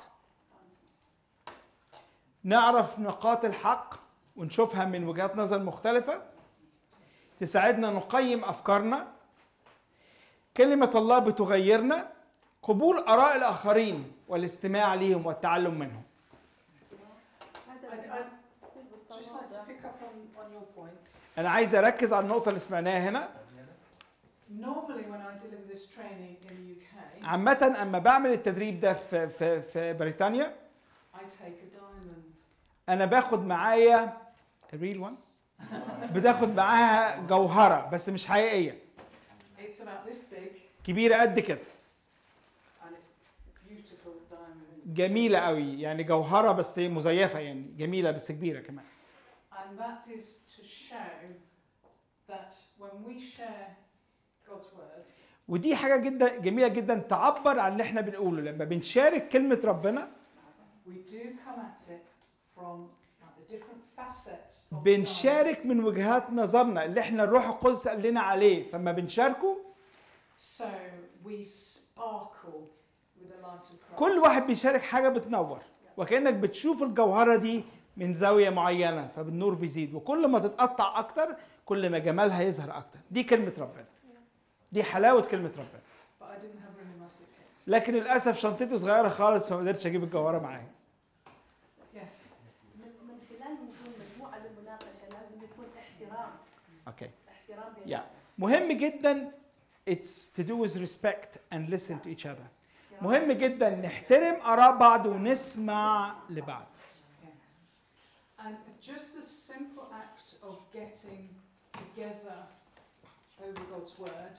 نعرف نقاط الحق ونشوفها من وجهات نظر مختلفة تساعدنا نقيم أفكارنا كلمة الله بتغيرنا قبول آراء الآخرين والاستماع ليهم والتعلم منهم هذا I'd, I'd بيصير just like to بالتواضع pick up on, on your point. أنا عايز أركز على النقطة اللي سمعناها هنا Normally, when I deliver this training in the UK, عامة أما بعمل التدريب ده في في في بريطانيا I take a diamond. انا باخد معايا الريل وان بتاخد معاها جوهره بس مش حقيقيه It's about this big كبيره قد كده and it's beautiful diamond. جميله قوي يعني جوهره بس هي مزيفه يعني جميله بس كبيره كمان And that is to show that when we share God's word, ودي حاجه جدا جميله جدا تعبر عن اللي احنا بنقوله لما بنشارك كلمه ربنا we do come at it from like, the different facets of God. بنشارك من وجهات نظرنا اللي احنا الروح القدس قال لنا عليه فما بنشاركه So we sparkle with the light of Christ. كل واحد بيشارك حاجه بتنور وكانك بتشوف الجوهره دي من زاويه معينه فالنور بيزيد وكل ما تتقطع اكتر كل ما جمالها يظهر اكتر دي كلمه ربنا دي حلاوه كلمه ربنا But I didn't have room in my suitcase. لكن للاسف شنطتي صغيره خالص فما قدرتش اجيب الجوهره معايا Yes. من من خلال وجود مجموعه للمناقشه لازم يكون احترام اوكي احترام بين يا مهم جدا it's to do with respect and listen to each other مهم جدا نحترم اراء بعض ونسمع لبعض And just the simple act of getting together over God's word,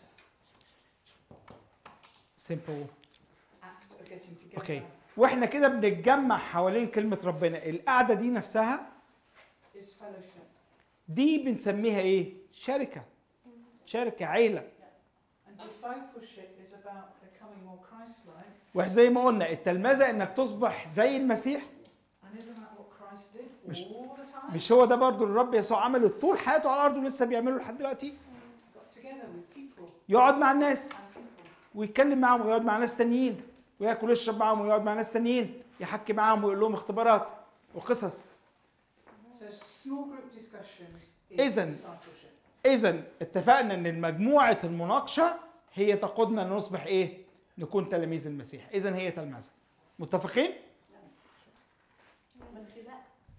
simple act of getting together, اوكي واحنا كده بنتجمع حوالين كلمه ربنا القعده دي نفسها is fellowship. دي بنسميها ايه شركه شركه عيله And discipleship is about becoming more Christ-like. وزي ما قلنا التلمذه انك تصبح زي المسيح And isn't that what Christ did مش- all the time? مش هو ده برضو اللي الرب يسوع عمله طول حياته على الارض ولسه بيعمله لحد دلوقتي Got together with people يقعد مع الناس and people. ويتكلم معاهم ويقعد مع ناس تانيين وياكل ويشرب معاهم ويقعد مع ناس تانيين يحكي معاهم ويقول لهم اختبارات وقصص So small group discussions is إذن. discipleship. اذا اتفقنا ان مجموعه المناقشه هي تقودنا لنصبح ايه نكون تلاميذ المسيح اذا هي تلمذه متفقين من خلال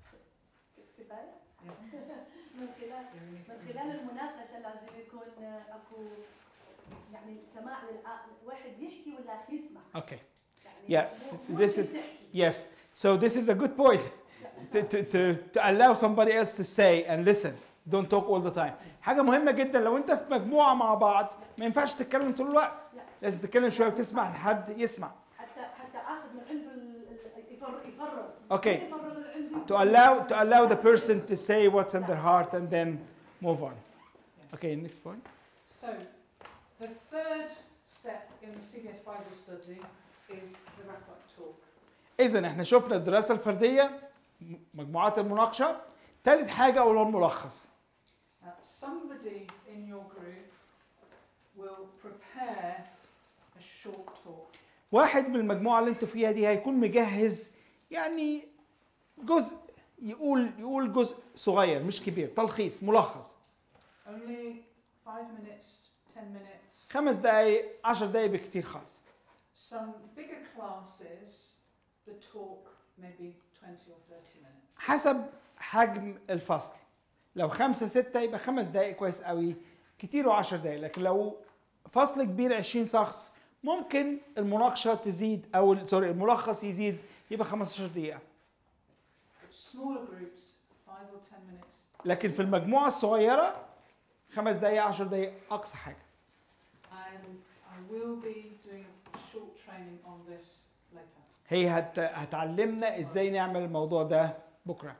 كفايه من خلال من خلال المناقشه لازم يكون اكو يعني سماع للعقل واحد يحكي والآخر يسمع اوكي يعني Yeah, مو- مو this أنت is- تحكي. yes so this is a good point to, to, to, to allow somebody else to say and listen don't talk all the time حاجه مهمه جدا لو انت في مجموعه مع بعض ما ينفعش تتكلم طول الوقت لا. لازم تتكلم شويه وتسمع لحد يسمع حتى حتى اخذ من عنده ال- ال- يفرغ يفرغ Okay. يفرغ اللي عندي to allow to allow the person to say what's in their heart and then move on okay next point So the third step in the CBS Bible study is the wrap-up talk. اذا احنا شفنا الدراسه الفرديه م- مجموعات المناقشه ثالث حاجه اقول هو الملخص Now, somebody in your group will prepare a short talk. واحد من المجموعه اللي انتوا فيها دي هيكون مجهز يعني جزء يقول يقول جزء صغير مش كبير تلخيص ملخص Only five minutes, ten minutes. خمس دقائق عشر دقائق بكتير خالص Some bigger classes, the talk maybe 20 or 30 minutes. حسب حجم الفصل لو خمسة ستة يبقى خمس دقائق كويس قوي كتير وعشر دقائق لكن لو فصل كبير 20 شخص ممكن المناقشة تزيد أو سوري الملخص يزيد يبقى 15 دقيقة But smaller groups, five or 10 minutes. لكن في المجموعة الصغيرة خمس دقائق 10 دقائق أقصى حاجة And I will be doing a short training on this later. هي هت... هتعلمنا ازاي نعمل الموضوع ده بكرة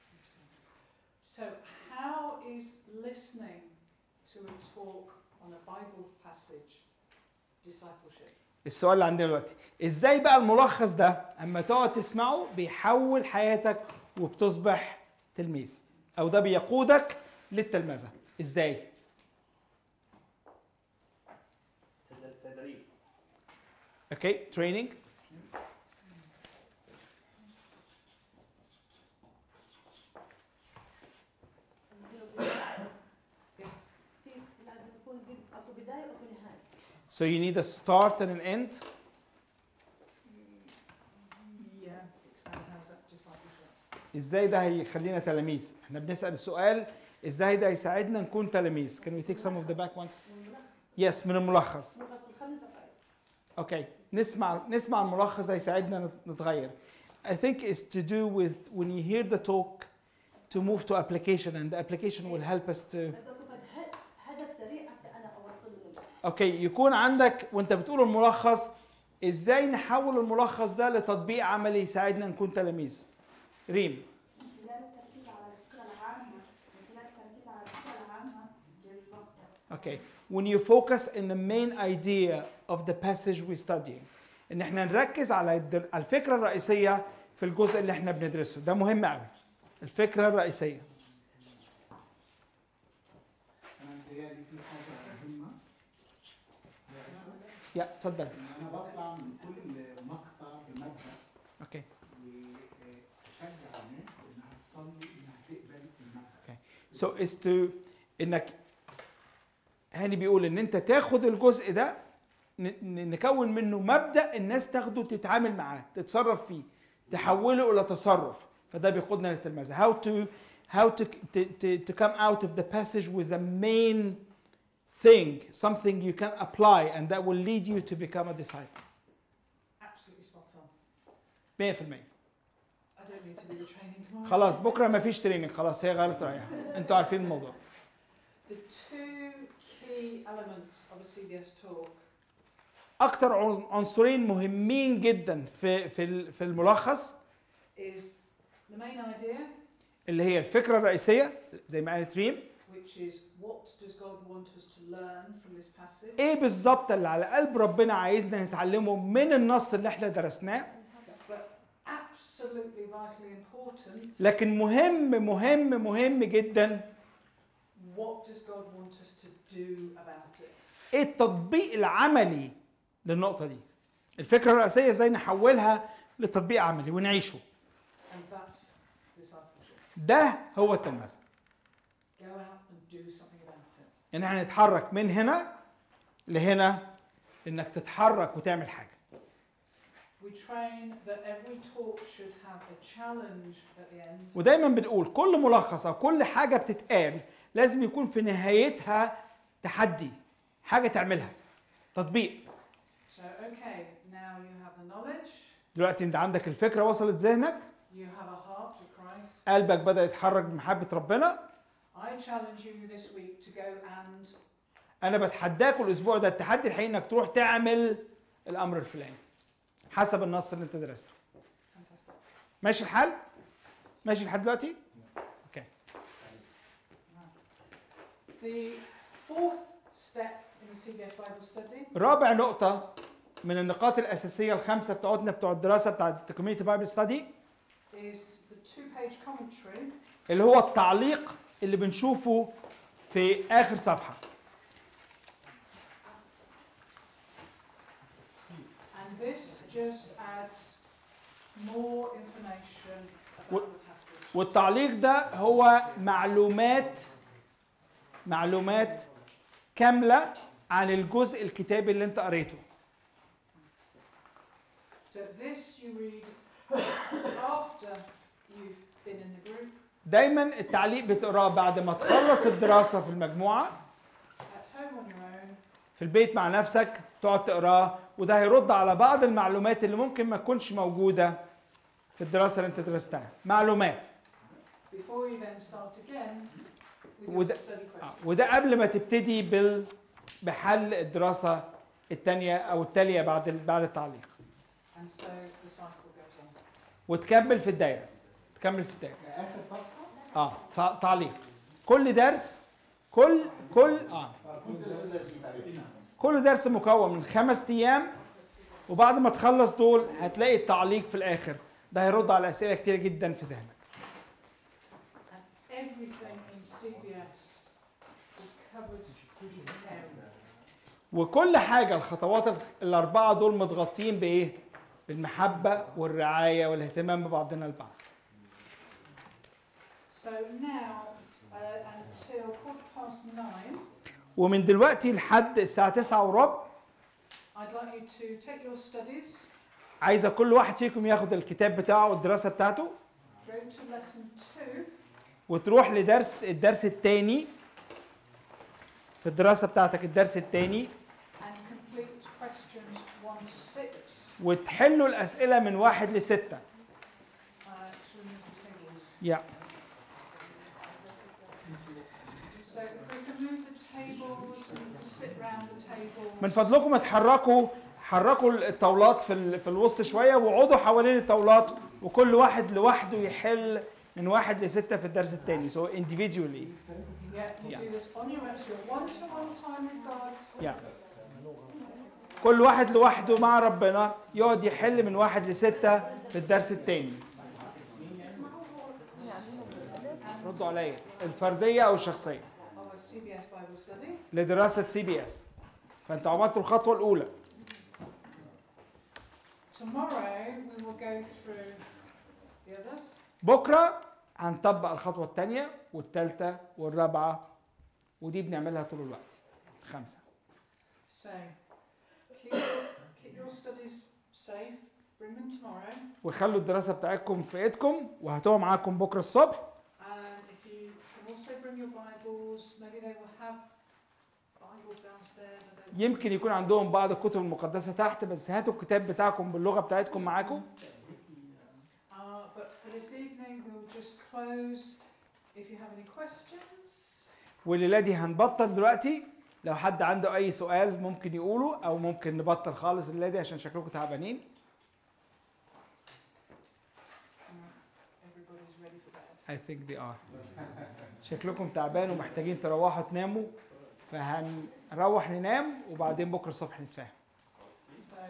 So, how is listening to a talk on a Bible passage discipleship? السؤال اللي عندنا دلوقتي ازاي بقى الملخص ده اما تقعد تسمعه بيحول حياتك وبتصبح تلميذ او ده بيقودك للتلمذة ازاي تدريب اوكي تريننج Yes. في لازم يكون في اكو بدايه واكو نهايه so you need a start and an end Yeah. Expand how's that discipleship? ازاي ده هيخلينا تلاميذ احنا بنسأل السؤال ازاي ده يساعدنا نكون تلاميذ can we take some of the back ones yes من الملخص لغه الخمس دقائق اوكي نسمع نسمع الملخص ده يساعدنا نت- نتغير I think is to do with when you hear the talk to move to application and the application will help us to بدك تاخذ ه- هدف سريع حتى انا اوصل له اوكي يكون عندك وانت بتقول الملخص ازاي نحول الملخص ده لتطبيق عملي يساعدنا نكون تلاميذ ريم من خلال التركيز على الفكرة العامة من خلال التركيز على الفكرة العامة للمقطع Okay. When you focus in the main idea of the passage we're studying ان احنا نركز على الد- الفكره الرئيسيه في الجزء اللي احنا بندرسه ده مهم قوي الفكره الرئيسيه انا متهيألي في حاجه مهمه يا اتفضل ان انا بطلع من كل مقطع بمبدا اوكي واشجع الناس انها تصلي انها تقبل المبدا سو so is to انك هاني بيقول ان انت تاخد الجزء ده ن- ن- نكون منه مبدا الناس تاخده تتعامل معاه تتصرف فيه تحوله الى تصرف فده بيقودنا للتلمذه how to how to, to, to, to come out of the passage with a main thing something you can apply and that will lead you to become a disciple Absolutely spot on. 100% I don't need to do the training tomorrow. خلاص بكره ما فيش تريننج خلاص هي غيرت رايها انتوا عارفين الموضوع The two key elements of a CBS talk اكتر عن- عنصرين مهمين جدا في في ال- في الملخص is the main idea, اللي هي الفكره الرئيسيه زي ما قالت ريم which is what does God want us to learn from this passage? ايه بالظبط اللي على قلب ربنا عايزنا نتعلمه من النص اللي احنا درسناه But absolutely vitally important, لكن مهم مهم مهم جدا what does God want us to do about it? ايه التطبيق العملي للنقطه دي الفكره الرئيسيه ازاي نحولها لتطبيق عملي ونعيشه And that's discipleship. ده هو التلمذه Go out and do something about it. ان احنا نتحرك من هنا لهنا انك تتحرك وتعمل حاجه We train that every talk should have a challenge at the end. ودايما بنقول كل ملخص او كل حاجه بتتقال لازم يكون في نهايتها تحدي حاجه تعملها تطبيق So, okay, now you have the knowledge, دلوقتي انت عندك الفكره وصلت ذهنك you have a heart for Christ. قلبك بدا يتحرك بمحبه ربنا I challenge you this week to go and انا بتحداك الاسبوع ده التحدي الحقيقي انك تروح تعمل الامر الفلاني حسب النص اللي انت درسته fantastic. ماشي الحال ماشي لحد دلوقتي اوكي The fourth step in the CBS Bible study رابع نقطه من النقاط الاساسيه الخمسه بتوعتنا بتوع الدراسه بتاعت كوميونتي بايبل ستادي is the two-page commentary اللي هو التعليق اللي بنشوفه في اخر صفحه and this just adds more information about What- the passage. والتعليق ده هو معلومات معلومات كامله عن الجزء الكتابي اللي انت قريته So this you read after you've been in the group دايما التعليق بتقراه بعد ما تخلص الدراسه في المجموعه at home on your own في البيت مع نفسك تقعد تقراه وده هيرد على بعض المعلومات اللي ممكن ما تكونش موجوده في الدراسه اللي انت درستها معلومات before you then start again with your وده- study آه، questions. وده قبل ما تبتدي بال بحل الدراسه الثانيه او التاليه بعد ال- بعد التعليق And so the cycle goes on. وتكمل في الدايره تكمل في الدايره ده اخر صفحه اه ف- تعليق كل درس كل كل اه كل درس لازم تعرفينها كل درس مكون من خمس ايام وبعد ما تخلص دول هتلاقي التعليق في الاخر ده هيرد على اسئله كتير جدا في ذهنك And everything in CBS is covered caring. وكل حاجه الخطوات الاربعه دول متغطين بايه بالمحبه والرعايه والاهتمام ببعضنا البعض So now, uh, until quarter past nine, ومن دلوقتي لحد الساعه 9 وربع I'd like you to take your studies, عايزه كل واحد فيكم ياخد الكتاب بتاعه والدراسه بتاعته go to lesson two, وتروح لدرس الدرس الثاني في الدراسه بتاعتك الدرس الثاني and complete questions one to six. وتحلوا الاسئله من واحد لسته Yeah. So if we can move the tables and sit round the table. من فضلكم اتحركوا حركوا الطاولات في ال- في الوسط شويه وقعدوا حوالين الطاولات وكل واحد لوحده يحل من واحد لستة في الدرس الثاني so individually Yeah, you Yeah. do this on your own, so you're one-to-one time with God. yeah. كل واحد لوحده مع ربنا يقعد يحل من واحد لستة في الدرس الثاني ردوا عليا الفردية أو الشخصية Of a CBS Bible study. لدراسة سي بي اس فأنتوا عملتوا الخطوة الأولى Tomorrow we will go through the others. بكرة هنطبق الخطوة الثانية والثالثة والرابعة ودي بنعملها طول الوقت خمسة So keep your, keep your studies safe. Bring them tomorrow. وخلوا الدراسة بتاعتكم في ايدكم وهاتوها معاكم بكرة الصبح And if you can also bring your Bibles, maybe they will have Bibles downstairs. I don't يمكن يكون عندهم بعض الكتب المقدسة تحت بس هاتوا الكتاب بتاعكم باللغة بتاعتكم معاكم Uh, but for this evening, we'll just close. If you have any questions, والليلة دي هنبطل دلوقتي لو حد عنده أي سؤال ممكن يقوله أو ممكن نبطل خالص الليلة دي عشان شكلكم تعبانين everybody's ready for bed. I think they are شكلكم تعبان ومحتاجين تروحوا تناموا فهنروح ننام وبعدين بكرة الصبح نتفاهم So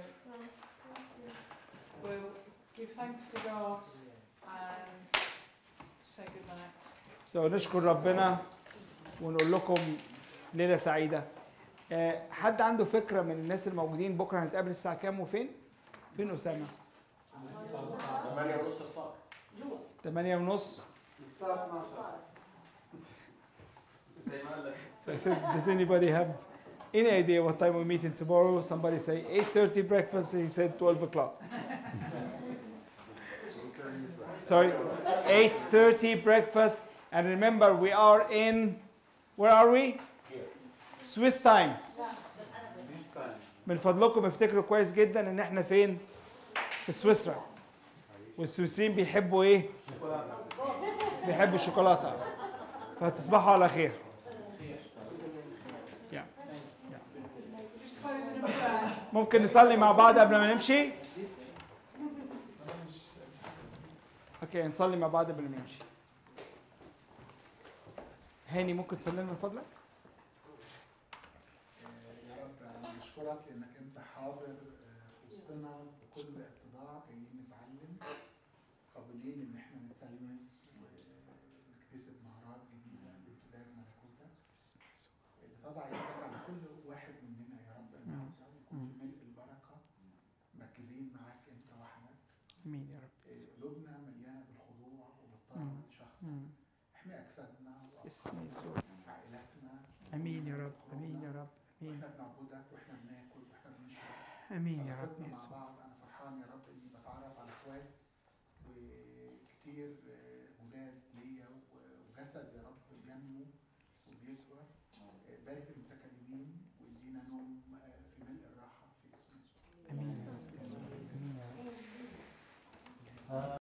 we'll give thanks to God and say good night. so نشكر ربنا ونقول لكم ليلة سعيدة آه، حد عنده فكرة من الناس الموجودين بكرة هنتقابل الساعة كام وفين؟ فين أسامة؟ 8 ونص الصبح 8 ونص الساعة 12 زي ما قال لك So I said, does anybody have any idea what time we're meeting tomorrow? Somebody say 8.30 breakfast. He said 12 o'clock. Sorry, 8.30 breakfast. And remember, we are in, where are we? Swiss time. this time من فضلكم افتكروا كويس جدا ان احنا فين؟ في سويسرا. والسويسريين بيحبوا ايه؟ بيحبوا الشوكولاتة. فتصبحوا على خير. Yeah. Just close in a prayer. ممكن نصلي مع بعض قبل ما نمشي؟ اوكي نصلي مع بعض قبل ما نمشي. هاني ممكن تصلي لنا من فضلك؟ يا رب أنا بشكرك لأنك أنت حاضر آه، في وسطنا بكل اتضاع جايين نتعلم قابلين إن إحنا نتلمس ونكتسب مهارات جديدة لتجاه ملكوتك بتضع يدك على كل واحد مننا يا رب النهارده ويكون في ملء البركة مركزين معاك أنت وحدك امين يا رب. آه، قلوبنا مليانة بالخضوع وبالطاعة مم. لشخصك مم. احمي أجسادنا اسم يسوع. وأفكارنا عائلاتنا امين يا رب امين يا رب امين واحنا بنعبدك واحنا بناكل واحنا بنشرب امين يا رب علاقتنا مع يسوع. بعض انا فرحان يا رب اني بتعرف على اخوات وكتير آه، جداد ليا و- وجسد يا رب بينمو وبيكبر آه، بارك المتكلمين وادينا نوم آه، في ملء الراحه في اسم يسوع امين يا رب يسوع. امين يا رب.